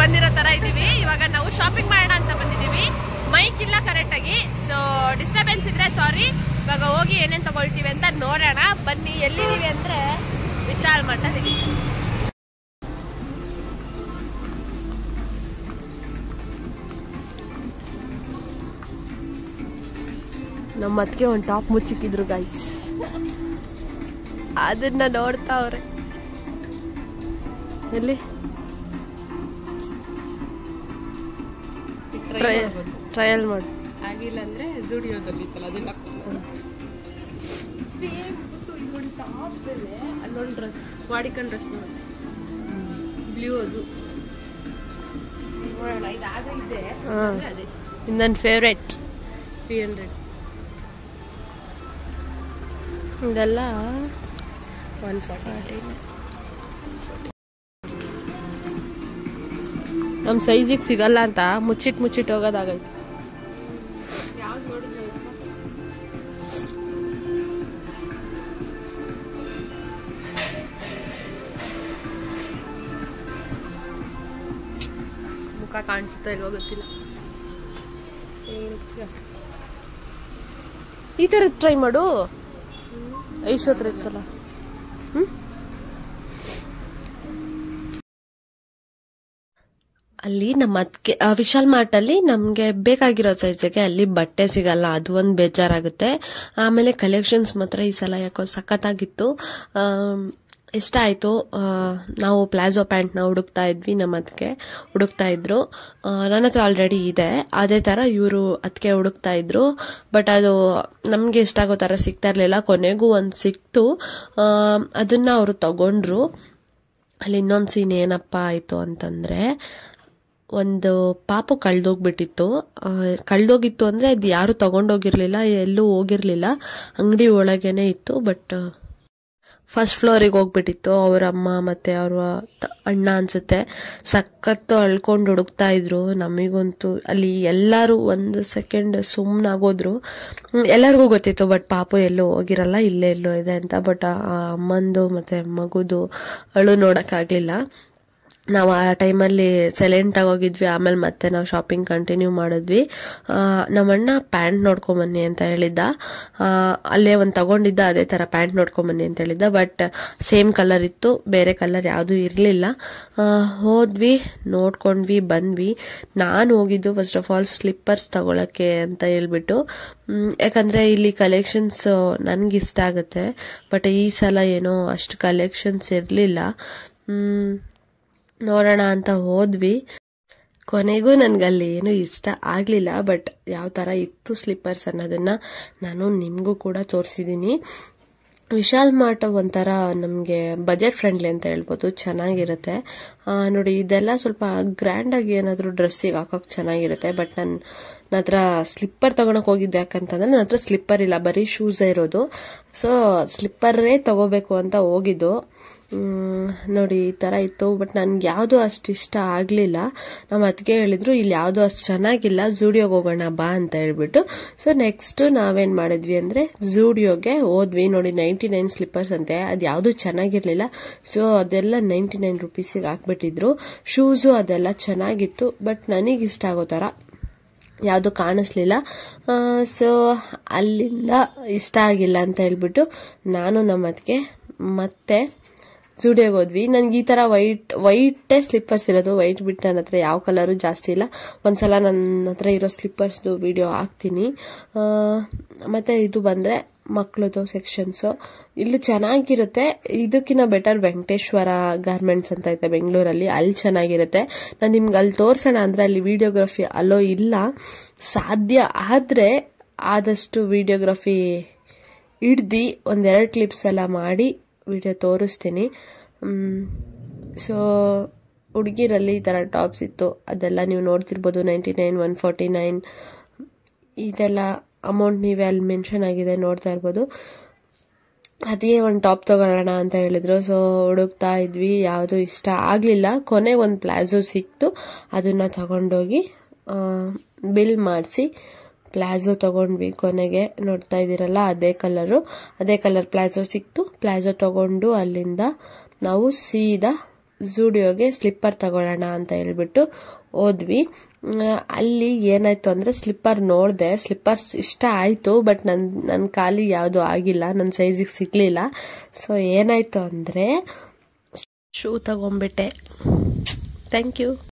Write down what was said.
ಬಂದಿರೋ ತರ ಇದೀವಿ ಇವಾಗ ನಾವು ಶಾಪಿಂಗ್ ಮಾಡೋಣ ಅಂತ ಬಂದಿದೀವಿ ಮೈಕ್ ಇಲ್ಲ ಕರೆಕ್ಟ್ ಆಗಿ ಸೊ ಡಿಸ್ಟರ್ಬೆನ್ಸ್ ಇದ್ರೆ ಸಾರಿ ಇವಾಗ ಹೋಗಿ ಏನೇನ್ ತಗೊಳ್ತೀವಿ ಅಂತ ನೋಡೋಣ ಬನ್ನಿ ಎಲ್ಲಿದೀವಿ ಅಂದ್ರೆ ವಿಶಾಲ್ ಮಠದಲ್ಲಿ ನಮ್ಮ ಅತ್ತಿಗೆ ಒಂದು ಟಾಪ್ ಮುಚ್ಚಿಕ್ಕಿದ್ರು ಗೈಸ್ ಅದನ್ನ ನೋಡ್ತಾ ಅವ್ರೆ ಎಲ್ಲಿ ಟ್ರಯಲ್ ಮಾಡಿ ಆಗಿಲ್ಲ ಅಂದ್ರೆ ಜುಡಿಯೋದಲ್ಲಿ ಇತ್ತಲ್ಲ ಅದನ್ನ ಸೇಮ್ ನೋಡಿ ಟಾಪ್ ಬೆಲೆ ಅಲ್ಲೊಂದು ಡ್ರೆಸ್ ಮಾಡಿಕೊಂಡು ಡ್ರೆಸ್ ಬರುತ್ತೆ ಬ್ಲೂ ಅದು ನೋಡೋಣ ಇದಾಗೇ ಇದೆ ಹಾಂ ಅದೇ ನನ್ನ ಫೇವ್ರೆಟ್ ತ್ರೀ ಹಂಡ್ರೆಡ್ ಇದೆಲ್ಲ ಒನ್ ಫಾರ್ಟಿ ನಮ್ಮ ಸೈಜಿಗೆ ಸಿಗಲ್ಲ ಅಂತ ಮುಚ್ಚಿಟ್ ಮುಚ್ಚಿಟ್ ಹೋಗೋದಾಗೈತೆ ಯಾವ್ದು ನೋಡಿದ್ರೆ ಮುಖ ಕಾಣಿಸುತ್ತಾ ಇಲ್ವೋ ಗೊತ್ತಿಲ್ಲ ಈ ಥರದ್ದು ಟ್ರೈ ಮಾಡು ಐಶ್ವತ್ರ ಇತ್ತಲ್ಲ ಹ್ಞೂ ಅಲ್ಲಿ ನಮ್ಮ ಅದಕ್ಕೆ ವಿಶಾಲ್ ಮಾರ್ಟ್ ಅಲ್ಲಿ ನಮ್ಗೆ ಬೇಕಾಗಿರೋ ಸೈಜಿಗೆ ಅಲ್ಲಿ ಬಟ್ಟೆ ಸಿಗಲ್ಲ ಅದು ಒಂದು ಬೇಜಾರಾಗುತ್ತೆ ಆಮೇಲೆ ಕಲೆಕ್ಷನ್ಸ್ ಮಾತ್ರ ಈ ಸಲ ಯಾಕೋ ಸಖತ್ತಾಗಿತ್ತು ಆಮ್, ಇಷ್ಟ ಆಯ್ತು ಆ, ನಾವು ಪ್ಲಾಜೋ ಪ್ಯಾಂಟ್ನ ಹುಡುಕ್ತಾ ಇದ್ವಿ ನಮ್ಮ ಅದಕ್ಕೆ ಹುಡುಕ್ತಾ ಇದ್ರು ಆ, ನನ್ನ ಹತ್ರ ಆಲ್ರೆಡಿ ಇದೆ ಅದೇ ತರ ಇವರು ಅದಕ್ಕೆ ಹುಡುಕ್ತಾ ಇದ್ರು ಬಟ್ ಅದು ನಮ್ಗೆ ಇಷ್ಟ ಆಗೋ ತರ ಸಿಗ್ತಾ ಇರ್ಲಿಲ್ಲ ಕೊನೆಗೂ ಒಂದು ಸಿಕ್ತು ಆ, ಅದನ್ನ ಅವರು ತಗೊಂಡ್ರು ಅಲ್ಲಿ ಇನ್ನೊಂದು ಸೀನ್ ಏನಪ್ಪ ಆಯಿತು ಅಂತಂದರೆ ಒಂದು ಪಾಪು ಕಳ್ದೋಗ್ಬಿಟ್ಟಿತ್ತು ಆ, ಕಳ್ದೋಗಿತ್ತು ಅಂದರೆ ಅದು ಯಾರು ತಗೊಂಡೋಗಿರ್ಲಿಲ್ಲ ಎಲ್ಲೂ ಹೋಗಿರ್ಲಿಲ್ಲ ಅಂಗಡಿ ಒಳಗೇನೆ ಇತ್ತು ಬಟ್ ಫಸ್ಟ್ ಫ್ಲೋರಿಗೆ ಹೋಗ್ಬಿಟ್ಟಿತ್ತು ಅವ್ರ ಅಮ್ಮ ಮತ್ತೆ ಅವ್ರ ತ- ಅಣ್ಣ ಅನ್ಸುತ್ತೆ ಸಖತ್ತು ಅಳ್ಕೊಂಡು ಹುಡುಕ್ತಾ ಇದ್ರು ನಮಗಂತೂ ಅಲ್ಲಿ ಎಲ್ಲರೂ ಒಂದು ಸೆಕೆಂಡ್ ಸುಮ್ಮನಾಗೋದ್ರು ಎಲ್ಲರಿಗೂ ಗೊತ್ತಿತ್ತು ಬಟ್ ಪಾಪು ಎಲ್ಲೂ ಹೋಗಿರಲ್ಲ ಇಲ್ಲೇ ಎಲ್ಲೋ ಇದೆ ಅಂತ ಬಟ್ ಆ ಅಮ್ಮಂದು ಮತ್ತೆ ಮಗುದು ಅಳು ನೋಡೋಕ್ಕಾಗಲಿಲ್ಲ ನಾವು ಆ ಟೈಮಲ್ಲಿ ಸೈಲೆಂಟ್ ಆಗೋಗಿದ್ವಿ ಆಮೇಲೆ ಮತ್ತೆ ನಾವು ಶಾಪಿಂಗ್ ಕಂಟಿನ್ಯೂ ಮಾಡಿದ್ವಿ ಆ, ನಮ್ಮಣ್ಣ ಪ್ಯಾಂಟ್ ನೋಡ್ಕೊಂಬನ್ನಿ ಅಂತ ಹೇಳಿದ್ದ ಆ, ಅಲ್ಲೇ ಒಂದು ತಗೊಂಡಿದ್ದ ಅದೇ ಥರ ಪ್ಯಾಂಟ್ ನೋಡ್ಕೊಂಬನ್ನಿ ಅಂತ ಹೇಳಿದ್ದ ಬಟ್ ಸೇಮ್ ಕಲರ್ ಇತ್ತು ಬೇರೆ ಕಲರ್ ಯಾವುದೂ ಇರಲಿಲ್ಲ ಹೋದ್ವಿ ನೋಡ್ಕೊಂಡ್ವಿ ಬಂದ್ವಿ ನಾನು ಹೋಗಿದ್ದು ಫಸ್ಟ್ ಆಫ್ ಆಲ್ ಸ್ಲಿಪ್ಪರ್ಸ್ ತಗೊಳಕ್ಕೆ ಅಂತ ಹೇಳ್ಬಿಟ್ಟು ಮ್, ಯಾಕಂದ್ರೆ ಇಲ್ಲಿ ಕಲೆಕ್ಷನ್ಸ್ ನನ್ಗೆ ಇಷ್ಟ ಆಗುತ್ತೆ ಬಟ್ ಈ ಸಲ ಏನೋ ಅಷ್ಟು ಕಲೆಕ್ಷನ್ಸ್ ಇರಲಿಲ್ಲ ನೋಡೋಣ ಅಂತ ಹೋದ್ವಿ ಕೊನೆಗೂ ನನಗಲ್ಲಿ ಏನು ಇಷ್ಟ ಆಗಲಿಲ್ಲ ಬಟ್ ಯಾವ ಥರ ಇತ್ತು ಸ್ಲಿಪ್ಪರ್ಸ್ ಅನ್ನೋದನ್ನ ನಾನು ನಿಮಗೂ ಕೂಡ ತೋರಿಸಿದ್ದೀನಿ ವಿಶಾಲ್ ಮಾರ್ಟ್ ಒಂಥರ ನಮಗೆ ಬಜೆಟ್ ಫ್ರೆಂಡ್ಲಿ ಅಂತ ಹೇಳ್ಬೋದು ಚೆನ್ನಾಗಿರುತ್ತೆ ಆ, ನೋಡಿ ಇದೆಲ್ಲ ಸ್ವಲ್ಪ ಗ್ರ್ಯಾಂಡಾಗಿ ಏನಾದರೂ ಡ್ರೆಸ್ಸಿಗೆ ಹಾಕೋಕೆ ಚೆನ್ನಾಗಿರುತ್ತೆ ಬಟ್ ನಾನು ನನ್ನ ಹತ್ರ ಸ್ಲಿಪ್ಪರ್ ತಗೊಳಕ್ ಹೋಗಿದ್ದೆ ಯಾಕಂತಂದ್ರೆ ನನ್ನ ಹತ್ರ ಸ್ಲಿಪ್ಪರ್ ಇಲ್ಲ ಬರೀ ಶೂಸೇ ಇರೋದು ಸೊ ಸ್ಲಿಪ್ಪರೇ ತಗೋಬೇಕು ಅಂತ ಹೋಗಿದ್ದು ಮ್, ನೋಡಿ ಈ ಥರ ಇತ್ತು ಬಟ್ ನನ್ಗೆ ಯಾವುದು ಅಷ್ಟು ಇಷ್ಟ ಆಗಲಿಲ್ಲ ನಮ್ಮ ಅದಕ್ಕೆ ಹೇಳಿದ್ರು ಇಲ್ಲಿ ಯಾವುದು ಅಷ್ಟು ಚೆನ್ನಾಗಿಲ್ಲ ಝೂಡಿಯೋಗೆ ಹೋಗೋಣ ಬಾ ಅಂತ ಹೇಳ್ಬಿಟ್ಟು ಸೊ ನೆಕ್ಸ್ಟ್ ನಾವೇನು ಮಾಡಿದ್ವಿ ಅಂದರೆ ಝೂಡಿಯೋಗೆ ಹೋದ್ವಿ ನೋಡಿ ನೈಂಟಿ ನೈನ್ ಸ್ಲಿಪ್ಪರ್ಸ್ ಅಂತೆ ಅದು ಯಾವುದು ಚೆನ್ನಾಗಿರಲಿಲ್ಲ ಸೊ ಅದೆಲ್ಲ ನೈಂಟಿ ನೈನ್ ರುಪೀಸಿಗೆ ಹಾಕ್ಬಿಟ್ಟಿದ್ರು ಶೂಸು ಅದೆಲ್ಲ ಚೆನ್ನಾಗಿತ್ತು ಬಟ್ ನನಗೆ ಇಷ್ಟ ಆಗೋ ಥರ ಯಾವುದು ಕಾಣಿಸ್ಲಿಲ್ಲ ಸೊ ಅಲ್ಲಿಂದ ಇಷ್ಟ ಆಗಿಲ್ಲ ಅಂತ ಹೇಳ್ಬಿಟ್ಟು ನಾನು ನಮ್ಮ ಅದಕ್ಕೆ ಮತ್ತೆ ಜುಡಿಯೋಗೆ ಹೋದ್ವಿ ನನಗೆ ಈ ಥರ ವೈಟ್ ವೈಟೇ ಸ್ಲಿಪ್ಪರ್ಸ್ ಇರೋದು ವೈಟ್ ಬಿಟ್ಟು ನನ್ನ ಹತ್ರ ಯಾವ ಕಲರು ಜಾಸ್ತಿ ಇಲ್ಲ ಒಂದ್ಸಲ ನನ್ನ ಹತ್ರ ಇರೋ ಸ್ಲಿಪ್ಪರ್ಸ್ದು ವಿಡಿಯೋ ಹಾಕ್ತೀನಿ ಆ, ಮತ್ತೆ ಇದು ಬಂದರೆ ಮಕ್ಕಳದು ಸೆಕ್ಷನ್ಸು ಇಲ್ಲೂ ಚೆನ್ನಾಗಿರುತ್ತೆ ಇದಕ್ಕಿಂತ ಬೆಟರ್ ವೆಂಕಟೇಶ್ವರ ಗಾರ್ಮೆಂಟ್ಸ್ ಅಂತ ಐತೆ ಬೆಂಗಳೂರಲ್ಲಿ ಅಲ್ಲಿ ಚೆನ್ನಾಗಿರುತ್ತೆ ನಾನು ನಿಮ್ಗೆ ಅಲ್ಲಿ ತೋರ್ಸೋಣ ಅಂದರೆ ಅಲ್ಲಿ ವಿಡಿಯೋಗ್ರಫಿ ಅಲ್ಲೋ ಇಲ್ಲ ಸಾಧ್ಯ ಆದರೆ ಆದಷ್ಟು ವಿಡಿಯೋಗ್ರಫಿ ಹಿಡ್ದು ಒಂದೆರಡು ಕ್ಲಿಪ್ಸ್ ಎಲ್ಲ ಮಾಡಿ ವಿಡಿಯೋ ತೋರಿಸ್ತೀನಿ ಸೊ ಹುಡುಗಿರಲ್ಲಿ ಈ ಥರ ಟಾಪ್ಸ್ ಇತ್ತು ಅದೆಲ್ಲ ನೀವು ನೋಡ್ತಿರ್ಬೋದು ninety nine one forty nine ಇದೆಲ್ಲ ಅಮೌಂಟ್ ನೀವೇ ಅಲ್ಲಿ ಮೆನ್ಷನ್ ಆಗಿದೆ ನೋಡ್ತಾ ಇರ್ಬೋದು ಅದೇ ಒಂದು ಟಾಪ್ ತಗೊಳ್ಳೋಣ ಅಂತ ಹೇಳಿದ್ರು ಸೊ ಹುಡುಕ್ತಾ ಇದ್ವಿ ಯಾವುದು ಇಷ್ಟ ಆಗಲಿಲ್ಲ ಕೊನೆ ಒಂದು ಪ್ಲಾಜೋ ಸಿಕ್ತು ಅದನ್ನು ತಗೊಂಡೋಗಿ ಬಿಲ್ ಮಾಡಿಸಿ ಪ್ಲಾಜೋ ತಗೊಂಡ್ವಿ ಕೊನೆಗೆ ನೋಡ್ತಾ ಇದ್ದೀರಲ್ಲ ಅದೇ ಕಲರು ಅದೇ ಕಲರ್ ಪ್ಲಾಜೋ ಸಿಕ್ತು ಪ್ಲಾಜೋ ತಗೊಂಡು ಅಲ್ಲಿಂದ ನಾವು ಸೀದಾ ಝೂಡಿಯೋಗೆ ಸ್ಲಿಪ್ಪರ್ ತಗೊಳ್ಳೋಣ ಅಂತ ಹೇಳ್ಬಿಟ್ಟು ಹೋದ್ವಿ ಮ್, ಅಲ್ಲಿ ಏನಾಯ್ತು ಅಂದರೆ ಸ್ಲಿಪ್ಪರ್ ನೋಡಿದೆ ಸ್ಲಿಪ್ಪರ್ಸ್ ಇಷ್ಟ ಆಯಿತು ಬಟ್ ನನ್ನ ನನ್ನ ಕಾಲಿಗೆ ಯಾವುದು ಆಗಿಲ್ಲ ನನ್ನ ಸೈಜಿಗೆ ಸಿಗಲಿಲ್ಲ ಸೊ ಏನಾಯ್ತು ಅಂದರೆ ಶೂ ತಗೊಂಬಿಟ್ಟೆ ಥ್ಯಾಂಕ್ ಯು